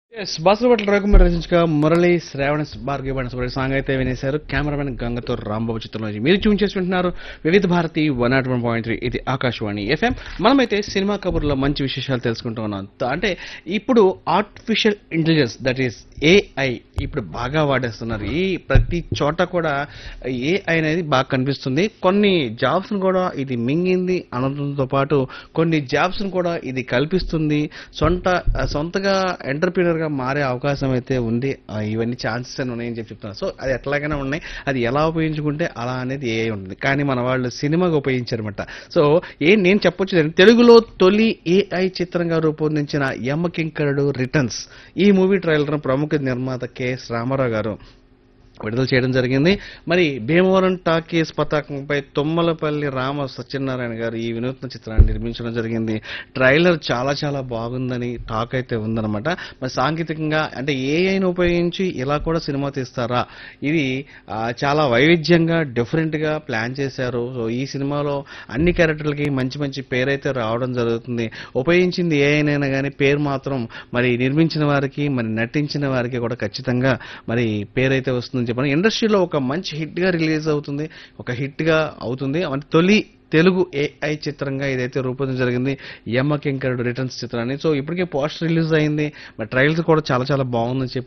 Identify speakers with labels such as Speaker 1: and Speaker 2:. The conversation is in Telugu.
Speaker 1: ఎస్ బాసులపట్ల రఘుమార్ రచించగా మురళి శ్రావణ భార్గవ సుబ్రహ్మణ్య సాంగ్ అయితే వినేశారు కెమెరామెన్ గంగతో రాంబాబు చిత్రంలో నుంచి. మీరు చూన్ చేసుకుంటున్నారు Vividh Bharati one not one point three ఇది ఆకాశవాణి ఎఫ్ఎం మనమైతే సినిమా కబుర్లో మంచి విశేషాలు తెలుసుకుంటూ ఉన్నాం త- అంటే ఇప్పుడు artificial intelligence that is AI ఇప్పుడు బాగా వాడేస్తున్నారు ఈ ప్రతి చోట కూడా ఏఐ అనేది బాగా కనిపిస్తుంది కొన్ని జాబ్స్ కూడా ఇది మింగింది అనడంతో పాటు కొన్ని జాబ్స్ కూడా ఇది కల్పిస్తుంది సొంత సొంతగా ఎంటర్ప్రీనర్ గా మారే అవకాశం అయితే ఉంది ఆ, ఇవన్నీ ఛాన్సెస్ అని ఉన్నాయని చెప్పి చెప్తున్నారు సో అది ఎట్లాగైనా ఉన్నాయి అది ఎలా ఉపయోగించుకుంటే అలా అనేది ఏ ఉంటుంది కానీ మన వాళ్ళు సినిమాగా ఉపయోగించారన్నమాట సో ఏ నేను చెప్పొచ్చు ఏంటంటే, తెలుగులో తొలి ఏఐ చిత్రంగా రూపొందించిన యమకింకరుడు రిటర్న్స్ ఈ మూవీ ట్రైలర్ ప్రముఖ నిర్మాత కెఎస్ రామారావు గారు విడుదల చేయడం జరిగింది మరి భీమవరం టాకీస్ పతాకంపై తుమ్మలపల్లి రామ సత్యనారాయణ గారు ఈ వినూత్న చిత్రాన్ని నిర్మించడం జరిగింది ట్రైలర్ చాలా చాలా బాగుందని టాక్ అయితే ఉందన్నమాట మరి సాంకేతికంగా అంటే ఏఐని ఉపయోగించి ఇలా కూడా సినిమా తీస్తారా ఇది ఆ, చాలా వైవిధ్యంగా డిఫరెంట్గా ప్లాన్ చేశారు సో ఈ సినిమాలో అన్ని క్యారెక్టర్లకి మంచి మంచి పేరైతే రావడం జరుగుతుంది ఉపయోగించింది ఏఐనైనా కానీ పేరు మాత్రం మరి నిర్మించిన వారికి మరి నటించిన వారికి కూడా ఖచ్చితంగా మరి పేరైతే వస్తుందని చెప్పాను ఇండస్ట్రీలో ఒక మంచి హిట్ గా రిలీజ్ అవుతుంది ఒక హిట్ గా అవుతుంది అంటే తొలి తెలుగు ఏఐ చిత్రంగా ఇదైతే రూపొందించడం జరిగింది యమ్మ కింకరుడు రిటర్న్స్ చిత్రాన్ని సో ఇప్పటికే పోస్టర్ రిలీజ్ అయింది మరి ట్రైల్స్ కూడా చాలా చాలా బాగుందని చెప్పి